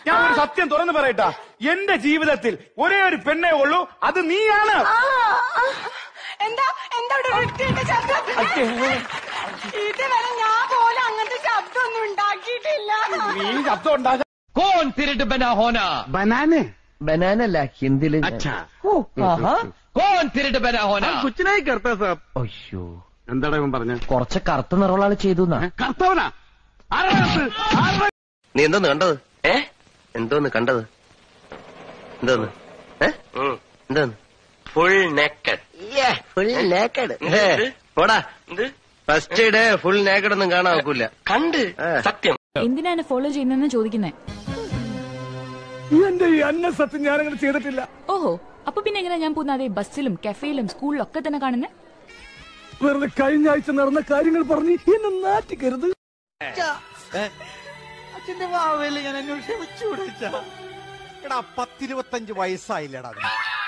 ഞാൻ ഒരു സത്യം തുറന്നു പറയട്ടാ എന്റെ ജീവിതത്തിൽ ഒരേ ഒരു പെണ്ണേ ഉള്ളൂ അത് നീയാണ് ആ, ആ. എന്താ എന്താ ഇവിടെ വൃത്തിയുടെ ശബ്ദം ഇതുവരെ ഞാൻ പോലും അങ്ങനത്തെ ശബ്ദമൊന്നും ഉണ്ടാക്കിയിട്ടില്ല നീ ശബ്ദം ഉണ്ടാക്കാൻ കോൺ തിരിട്ട് ബനാ ഹോന ബനാനെ ബനാനല്ല ഹിന്ദിയിൽ അച്ഛാ കോൺ തിരിട്ട് ബനാ ഹോന കുച്ചിനായി കർത്ത സാബ് അയ്യോ എന്താടാ ഇവൻ പറഞ്ഞ കുറച്ച് കറുത്ത നിറമുള്ള ആള് ചെയ്തു കർത്തവനാ ആരാ കർത്ത്? ആരാ നീ എന്തോന്ന് കണ്ടത് ഏ എന്തോന്ന് കണ്ടത് എന്തോന്ന് ഏ എന്തോന്ന് ഫുൾ നേക്കഡ് ഫുൾ നേക്കഡ് പോടാ ഫസ്റ്റ് ഡേ ഫുൾ നേക്കഡ് ഒന്നും കാണാൻ നോക്കൂല കണ്ട് സത്യം എന്തിനാ എന്നെ ഫോളോ ചെയ്യുന്നതെന്ന് ചോദിക്കുന്നേ എന്റെ ഈ അന്ന സത്യം ഞാനങ്ങനെ ചെയ്തിട്ടില്ല ഓഹോ അപ്പൊ പിന്നെ എങ്ങനെ ഞാൻ പോകുന്ന അതേ ബസ്സിലും കഫേയിലും സ്കൂളിലും ഒക്കെ തന്നെ കാണുന്നേ വെറുതെ കഴിഞ്ഞ ആഴ്ച നടന്ന കാര്യങ്ങൾ പറഞ്ഞ് എന്നെ നാറ്റിക്കരുത് അച്ഛന്റെ വാവയില് ഞാൻ എന്നോട് ക്ഷമിച്ചൂടെ അച്ഛാ? എടാ പത്തിരുപത്തഞ്ച് വയസ്സായില്ലടാ അതിന്.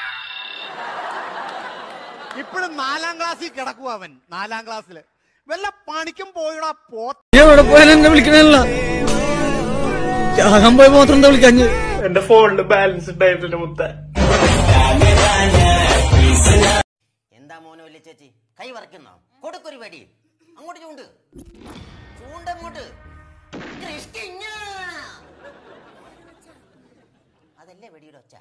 ഇപ്പോഴും നാലാം ക്ലാസ്സിൽ കിടക്കുക അവൻ നാലാം ക്ലാസ്സില് വല്ല പണിക്കും പോയിടാ പോ എവിടെ പോയാലും എന്നെ വിളിക്കണല്ല ചാകാൻ പോയ മാത്രം എന്താ വിളിക്കാഞ്ഞ് എന്റെ ഫോണിൽ ബാലൻസ് ഉണ്ടായിട്ടില്ല മുത്ത എന്താ മോനെ വലിയ ചേച്ചി കൈ വറക്കുന്നോ കൊടുക്കൊരു വടി അങ്ങോട്ട് ചൂണ്ട് ചൂണ്ടങ്ങോട്ട് കൃഷ്ണ അതല്ലേ വെടിയുടെ ഒച്ച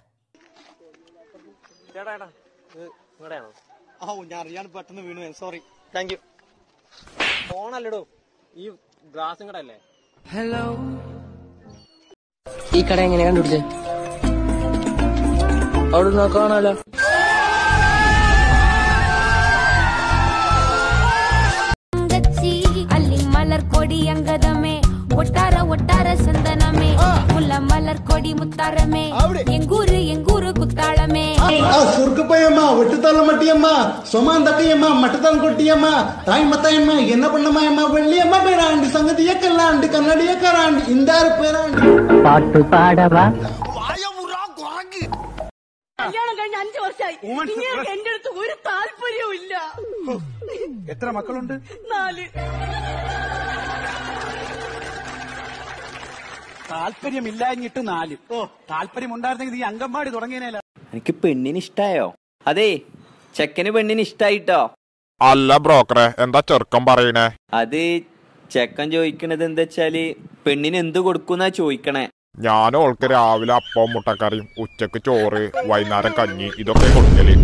ഓ ഞാൻ അറിയാൻ പെട്ടെന്ന് വീണു സോറി താങ്ക് യു ഫോണല്ലടോ ഈ ഗ്ലാസും കൂടെ അല്ലേ ഈ കട എങ്ങനെ കണ്ടുപിടിച്ചേ അവിടെ കാണാലോ ಅಲ್ಲಿ ಮಲರ್ ಕೊಡಿ ಅಂಗದಮೆ ಒಟ್ಟಾರ ಒಟ್ಟಾರ ಸಂದನಮೆ ಮುಲ್ಲ ಮಲರ್ ಕೊಡಿ ಮುತ್ತಾರಮೆ ಎಂಗೂರು ಎಂಗೂರು ಕುತ್ತಾಳಮೆ சுருக்குப்பையம்மா வெட்டுத்தாள மட்டியம்மா சொமான் தக்கையம்மா மட்டத்தான் கொட்டியம்மா தாய் மத்தாயம்மா என்ன பண்ணமாயம்மா வெள்ளியம்மா பேராண்டி சங்கதிய கல்லாண்டு கண்ணடிய கராண்டி இந்தாரு பேராண்டி പാട്ട് പാടവാ കല്യാണം കഴിഞ്ഞ അഞ്ചു വർഷമായി ഇനിയൊക്കെ എന്റെ അടുത്ത് ഒരു താല്പര്യവും ഇല്ല എത്ര മക്കളുണ്ട് നാല് താല്പര്യമില്ലാഞ്ഞിട്ട് നാല് ഓ താല്പര്യം ഉണ്ടായിരുന്നെങ്കിൽ നീ അങ്കൻവാടി തുടങ്ങിയനല്ല എനിക്ക് പെണ്ണിന് ഇഷ്ടായോ അതെ ചെക്കന് പെണ്ണിന് ഇഷ്ടായിട്ടോ അല്ല ബ്രോക്കറെ എന്താ ചെറുക്കം പറയണേ അത് ചെക്കൻ ചോദിക്കണത് എന്താ വെച്ചാല് പെണ്ണിന് എന്ത് കൊടുക്കുന്നാ ചോദിക്കണേ ഞാൻ ഓൾക്ക് രാവിലെ അപ്പം മുട്ടക്കറിയും ഉച്ചക്ക് ചോറ് വൈകുന്നേരം കഞ്ഞി ഇതൊക്കെ കൊടുക്കല്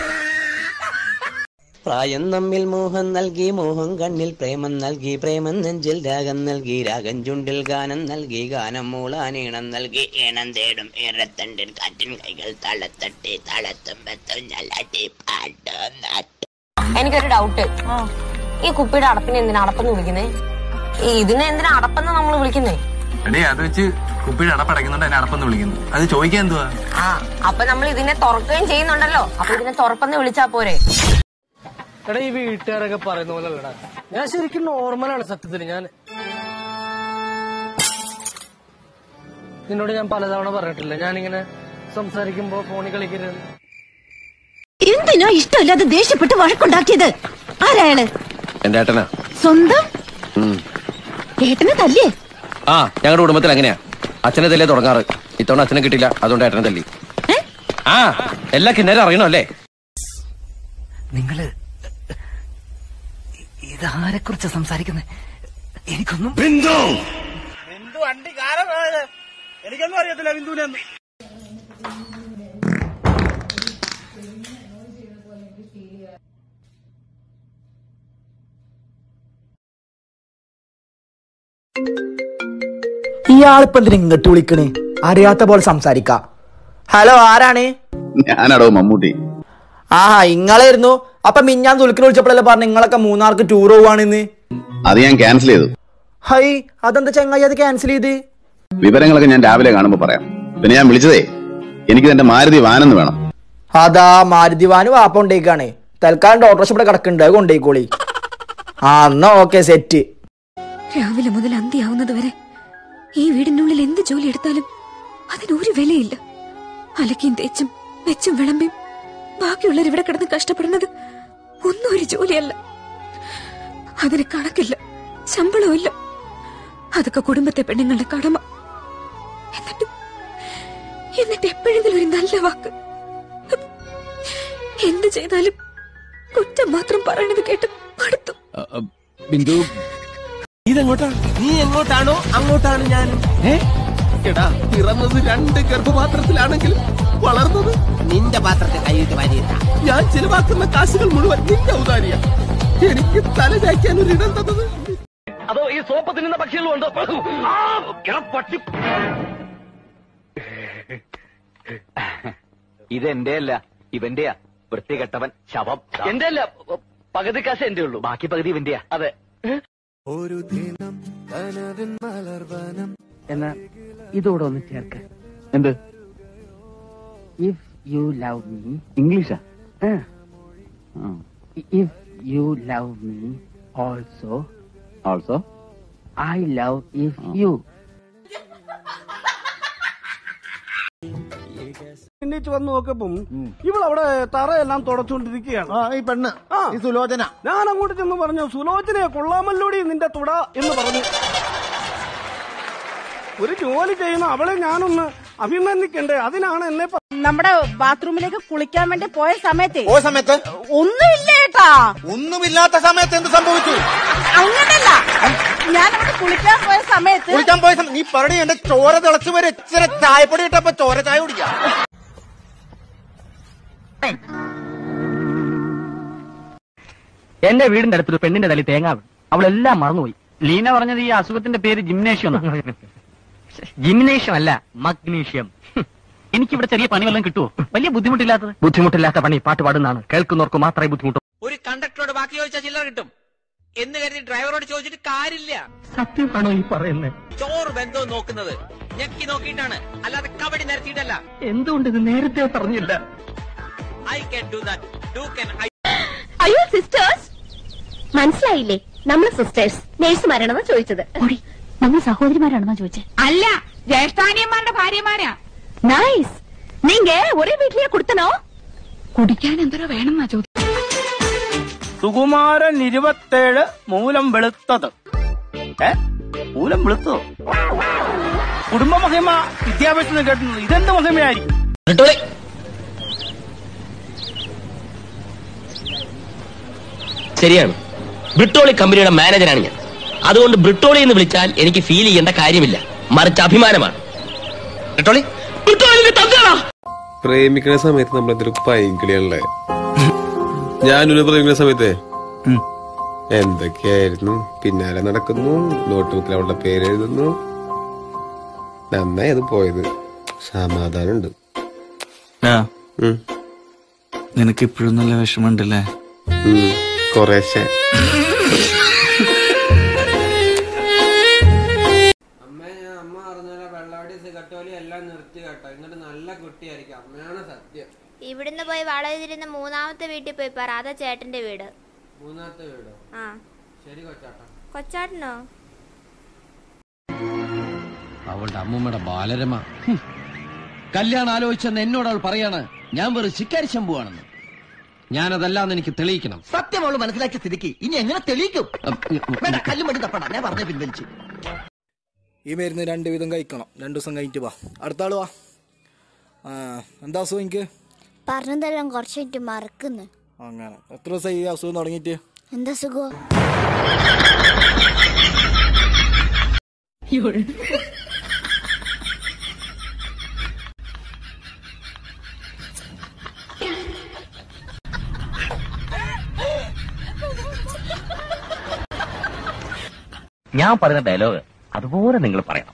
പ്രായം നമ്മിൽ മോഹം നൽകി മോഹം കണ്ണിൽ പ്രേമം നൽകി പ്രേമം നെഞ്ചിൽ രാഗം നൽകി രാഗം ചുണ്ടിൽ ഗാനം നൽകി ഗാനം മൂളാൻ ഈണം നൽകി ഈണം തേടും ഈറത്തണ്ടിൽ കാറ്റിൻ കൈകൾ തളത്തട്ടി തളത്തുമ്പത്തും ഞലട്ടി പാട്ട് എനിക്കൊരു ഡൗട്ട് ഈ കുപ്പിയുടെ അടപ്പിനെ എന്തിനാ അടപ്പെന്ന് വിളിക്കുന്നേ ഇതിനെ എന്തിനാ അടപ്പെന്ന് നമ്മൾ വിളിക്കുന്നേ എടേ അത് വെച്ച് കുപ്പിയുടെ അടപ്പടയ്ക്കുന്നുണ്ട് എന്നെ അടപ്പെന്ന് വിളിക്കുന്നു അത് ചോദിക്കാൻ എന്തുവാ ആ അപ്പൊ നമ്മൾ ഇതിനെ തുറക്കുകയും ചെയ്യുന്നുണ്ടല്ലോ അപ്പൊ ഇതിനെ തുറപ്പെന്ന് വിളിച്ചാ പോരെ എടാ ഈ വീട്ടുകാരൊക്കെ പറയുന്ന പോലെ അല്ലടാ ഞാൻ ശരിക്കും നോർമലാണ് സത്യത്തിൽ ഞാൻ നിന്നോട് ഞാൻ പലതവണ പറഞ്ഞിട്ടില്ല ഞാനിങ്ങനെ സംസാരിക്കുമ്പോ ഫോണിൽ കളിക്കരുത് എന്തിനാ ഇഷ്ടമില്ലാതെ ദേഷ്യപ്പെട്ട് വഴക്കുണ്ടാക്കിയത് ആരായാള് എന്റെ ഏട്ടനാ സ്വന്തം ഏട്ടനെ തല്ലേ ആ ഞങ്ങളുടെ കുടുംബത്തിൽ അങ്ങനെയാ അച്ഛനെ തല്ലേ തുടങ്ങാറ് ഇത്തവണ അച്ഛനെ കിട്ടില്ല അതുകൊണ്ട് ഏട്ടനെ തല്ലി ആ എല്ലാ കിന്നേരം അറിയണോ അല്ലേ നിങ്ങള് ഇതാരെ കുറിച്ച് സംസാരിക്കുന്നത് എനിക്കൊന്നും ബിന്ദു വണ്ടി കാരമാണ് എനിക്കൊന്നും അറിയത്തില്ല ബിന്ദുവിനെ ഒന്നും ഇയാളിപ്പോ എന്തിനാ ഇങ്ങോട്ട് വിളിക്കണേ അറിയാത്ത പോലെ സംസാരിക്ക ഹലോ ആരാണ് ഞാനാടോ മമ്മൂട്ടി ആഹാ ഇങ്ങളായിരുന്നു അപ്പൊ മിഞ്ഞാൻ തുൽക്കിന് വിളിച്ചപ്പോഴല്ലേ പറഞ്ഞു നിങ്ങളൊക്കെ മൂന്നാർക്ക് ടൂർ പോവാണെന്ന് അത് ഞാൻ ക്യാൻസൽ ചെയ്തു ഹൈ അതെന്താ ചങ്ങായി അത് ക്യാൻസൽ ചെയ്ത് വിവരങ്ങളൊക്കെ ഞാൻ രാവിലെ കാണുമ്പോ പറയാം പിന്നെ ഞാൻ വിളിച്ചതേ എനിക്ക് എന്റെ മാരുതി വാനെന്ന് വേണം അതാ മാരുതി വാന് വാപ്പ കൊണ്ടേക്കാണ് തൽക്കാലം ഓട്ടോറിക്ഷ ഇവിടെ കിടക്കുന്നുണ്ട് അത് കൊണ്ടേക്കോളി ആ എന്നാ ഓക്കെ സെറ്റ് രാവിലെ മുതൽ അന്തിയാവുന്നത് വരെ ഈ വീടിനുള്ളിൽ എന്ത് ജോലി എടുത്താലും അതിനൊരു വിലയില്ല അലക്കിയും തേച്ചും വെച്ചും വിളമ്പിയും ബാക്കിയുള്ളവർ ഇവിടെ കിടന്ന് കഷ്ടപ്പെടുന്നത് ഒന്നും ഒരു ജോലിയല്ല അതിന് കണക്കില്ല ശമ്പളവും ഇല്ല അതൊക്കെ കുടുംബത്തെ പെണ്ണുങ്ങളുടെ കടമ എന്നിട്ട് എന്നിട്ട് എപ്പോഴെങ്കിലും ഒരു നല്ല വാക്ക് എന്ത് ചെയ്താലും കുറ്റം മാത്രം പറയണത് കേട്ട് മടുത്തു ബിന്ദു ഇതെങ്ങോട്ടാ നീ എങ്ങോട്ടാണോ അങ്ങോട്ടാണ് ഞാൻ എടാ പിറന്നത് രണ്ട് ഗർഭപാത്രത്തിലാണെങ്കിലും വളർന്നത് നിന്റെ പാത്രത്തെ കൈയിട്ട് വാരിയിട്ട ഞാൻ ചിലവാക്കുന്ന കാശുകൾ മുഴുവൻ നിന്റെ ഔദാര്യ എനിക്ക് തല ചായ്ക്കാൻ ഒരു ഇടം തന്നത് അതോ ഈ സോപ്പ് തിന്നുന്ന പക്ഷികളും ഉണ്ടോ പട്ടി ഇതെന്റെ അല്ല ഇവന്റെയാ വൃത്തികെട്ടവൻ ശവം എന്റെ അല്ല പകുതി കാശ് എന്റെ ഉള്ളൂ ബാക്കി പകുതി ഇവന്റെയാ അതെ ഒരു ദിനം കനവിൻ മലർവനം എന്നാ ഇതോടെ ഒന്ന് ചേർക്ക എന്ത് ഇഫ് യു ലവ് മീ ഇംഗ്ലീഷാ if you love me also also I love if you എണ്ണീറ്റ് വന്ന് നോക്കപ്പം ഇവളവിടെ തറയെല്ലാം തുടച്ചുകൊണ്ടിരിക്കുകയാണ് ഈ പെണ്ണ് ഈ സുലോചന ഞാൻ അങ്ങോട്ട് ചെന്ന് പറഞ്ഞു സുലോചനയെ കൊള്ളാമല്ലോടി നിന്റെ തുട എന്ന് പറഞ്ഞു ഒരു ജോലി ചെയ്യുന്ന അവളെ ഞാനൊന്ന് അഭിനന്ദിക്കണ്ടേ അതിനാണ് എന്നെ പ- നമ്മുടെ ബാത്റൂമിലേക്ക് കുളിക്കാൻ വേണ്ടി പോയ സമയത്ത് പോയ സമയത്ത് ഒന്നുമില്ല ഏട്ടാ ഒന്നുമില്ലാത്ത സമയത്ത് എന്ത് സംഭവിച്ചു അങ്ങനല്ല ഞാൻ അവിടെ കുളിക്കാൻ പോയ സമയത്ത് കുളിക്കാൻ പോയ സമയം നീ പറടി എന്റെ ചോര തിളച്ചു വരെ ഇച്ചിരി ചായപ്പൊടി ഇട്ടപ്പോ ചോര ചായ കുടിക്കാം എന്റെ വീടിന്റെ അടുത്തൊരു പെണ്ണിന്റെ തലി തേങ്ങ വീണു. അവളെല്ലാം മറന്നുപോയി ലീന പറഞ്ഞത് ഈ അസുഖത്തിന്റെ പേര് ജിംനേഷ്യം ജിംനേഷ്യം അല്ല മഗ്നീഷ്യം ഹും. എനിക്കിവിടെ ചെറിയ പണി വല്ലതും കിട്ടുമോ വലിയ ബുദ്ധിമുട്ടില്ലാത്തത് ബുദ്ധിമുട്ടില്ലാത്ത പണി പാട്ട് പാടുന്നതാണ് കേൾക്കുന്നവർക്ക് മാത്രമേ ബുദ്ധിമുട്ടു ഒരു കണ്ടക്ടറോട് ബാക്കി ചോദിച്ചാൽ ചില്ലറ കിട്ടും എന്ന് കരുതി ഡ്രൈവറോട് ചോദിച്ചിട്ട് കാര്യമില്ല സത്യമാണോ ഈ പറയുന്നത് ചോറ് ബന്ധവും നോക്കുന്നത് ഞെക്കി നോക്കിയിട്ടാണ് അല്ലാതെ കബഡി നിരത്തിയിട്ടല്ല എന്തുകൊണ്ട് ഇത് നേരത്തെ പറഞ്ഞില്ല I can do that do can I അയ്യോ സിസ്റ്റേഴ്സ് മനസ്സിലായില്ലേ നമ്മള് സിസ്റ്റേഴ്സ് നേഴ്സുമാരാണെന്നാ ചോദിച്ചത് നമ്മൾ സഹോദരിമാരാണെന്നാ ചോദിച്ചത് അല്ല ജ്യേഷ്ഠാനിയന്മാരുടെ ഭാര്യമാരാ നൈസ് നീങ്ക ഒരേ വീട്ടിലേ കൊടുത്തനോ കുടിക്കാൻ എന്തോ വേണമെന്നാ ചോദിച്ചത് സുകുമാരൻ ഇരുപത്തേഴ് മൂലം വെളുത്തത് ഏ മൂലം വെളുത്തതോ കുടുംബ മഹിമ വിദ്യാഭ്യാസം കേട്ടുന്നത് ഇതെന്ത് മഹിമയായിരിക്കും ശരിയാണ് ബ്രിട്ടോളി കമ്പനിയുടെ മാനേജരാണ് ഞാൻ അതുകൊണ്ട് ബ്രിട്ടോളി എന്ന് വിളിച്ചാൽ എനിക്ക് ഫീൽ ചെയ്യേണ്ട കാര്യമില്ല മറിച്ച് അഭിമാനമാണ് ബ്രിട്ടോളി ബ്രിട്ടോളി തന്നെയാണോ പ്രേമിക്കുന്ന സമയത്ത് നമ്മളെന്തൊരു പൈങ്കിളിയാണല്ലേ ഞാനൊരു പ്രേമിക്കുന്ന സമയത്തെ എന്തൊക്കെയായിരുന്നു പിന്നാലെ നടക്കുന്നു നോട്ട് ബുക്കിൽ അവളുടെ പേര് എഴുതുന്നു നന്നായി അത് പോയത് സമാധാനമുണ്ട് ഉം. നിനക്ക് ഇപ്പോഴും നല്ല വിഷമമുണ്ടല്ലേ ഉം. കുറേശ്ശെ അമ്മേ ഞാൻ അമ്മ പറഞ്ഞ വെള്ളാടി സിഗട്ടോലി എല്ലാം നിർത്തി കേട്ടോ എന്നിട്ട് നല്ല കുട്ടിയായിരിക്കും അമ്മയാണ് സത്യം ഇവിടുന്ന് പോയി വളരെതിരുന്ന മൂന്നാമത്തെ വീട്ടിൽ പോയി പറ അതാ ചേട്ടന്റെ വീട് മൂന്നാമത്തെ വീടോ ആ ശരി കൊച്ചാട്ട കൊച്ചാട്ടനോ അവളുടെ അമ്മൂമ്മയുടെ ബാലരമ ഹും. കല്യാണം ആലോചിച്ചെന്ന് എന്നോട് അവൾ പറയാണ് ഞാൻ വെറും ശിക്കാരി ശമ്പുവാണെന്ന് ഞാനതല്ലാന്ന് എനിക്ക് തെളിയിക്കണം സത്യം അവള് മനസ്സിലാക്കിയ സ്ഥിതിക്ക് ഇനി എങ്ങനെ തെളിയിക്കും വേണ്ട കല്ലും മടി തപ്പണ്ട ഞാൻ പറഞ്ഞ പിൻവലിച്ചു ഈ മരുന്ന് രണ്ട് വിധം കഴിക്കണം രണ്ടു ദിവസം കഴിഞ്ഞിട്ട് വാ അടുത്ത ആള് വാ ആ എന്താ അസുഖം എനിക്ക് പറഞ്ഞതെല്ലാം കുറച്ചായിട്ട് മറക്കുന്നു അങ്ങനെ എത്ര ദിവസം ഈ അസുഖം തുടങ്ങിയിട്ട് എന്താ സുഖോ ഞാൻ പറയുന്ന ഡയലോഗ് അതുപോലെ നിങ്ങൾ പറയണം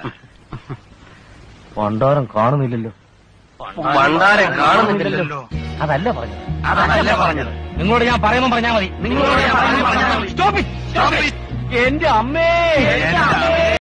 പണ്ടാരം കാണുന്നില്ലല്ലോ പണ്ടാരം കാണുന്നില്ലല്ലോ. അതല്ല പറഞ്ഞത് അതല്ല പറഞ്ഞത് നിങ്ങളോട് ഞാൻ പറയുമ്പോൾ പറഞ്ഞാൽ മതി നിങ്ങളോട് ഞാൻ പറയുമ്പോൾ പറഞ്ഞാൽ മതി സ്റ്റോപ്പ് എന്റെ അമ്മേ എന്റെ അമ്മേ